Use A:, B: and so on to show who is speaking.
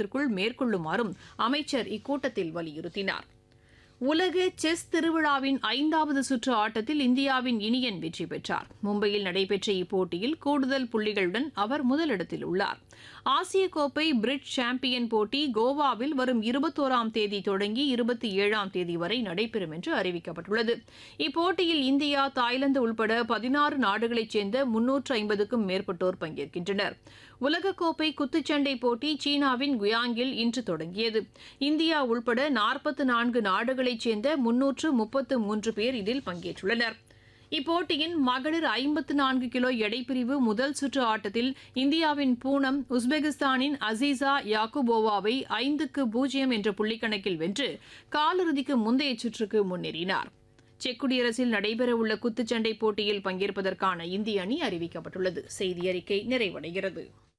A: காலத்திற்குள் மேற்கொள்ளுமாறும் அமைச்சர் இக்கூட்டத்தில் வலியுறுத்தினார் உலக செஸ் திருவிழாவின் ஐந்தாவது சுற்று ஆட்டத்தில் இந்தியாவின் இனியன் வெற்றி பெற்றார் மும்பையில் நடைபெற்ற இப்போட்டியில் கூடுதல் புள்ளிகளுடன் அவர் முதலிடத்தில் உள்ளார் ஆசிய கோப்பை பிரிட் சாம்பியன் போட்டி கோவாவில் வரும் இருபத்தோராம் தேதி தொடங்கி இருபத்தி ஏழாம் தேதி வரை நடைபெறும் என்று அறிவிக்கப்பட்டுள்ளது இப்போட்டியில் இந்தியா தாய்லாந்து உள்பட பதினாறு நாடுகளைச் சேர்ந்த முன்னூற்று ஐம்பதுக்கும் மேற்பட்டோர் பங்கேற்கின்றனர் உலகக்கோப்பை குத்துச்சண்டை போட்டி சீனாவின் குயாங்கில் இன்று தொடங்கியது இந்தியா உள்பட நாற்பத்து நான்கு நாடுகளைச் சேர்ந்த முன்னூற்று முப்பத்து மூன்று பேர் இதில் பங்கேற்றுள்ளனர் இப்போட்டியின் மகளிர் ஐம்பத்து நான்கு கிலோ எடைப்பிரிவு முதல் சுற்று ஆட்டத்தில் இந்தியாவின் பூனம் உஸ்பெகிஸ்தானின் அசீசா யாக்குபோவாவை ஐந்துக்கு பூஜ்ஜியம் என்ற புள்ளிக்கணக்கில் வென்று காலிறுதிக்கு முந்தைய சுற்றுக்கு முன்னேறினார் செக் குடியரசில் நடைபெறவுள்ள குத்துச்சண்டை போட்டியில் பங்கேற்பதற்கான இந்திய அணி அறிவிக்கப்பட்டுள்ளது செய்தி அறிக்கை நிறைவடைகிறது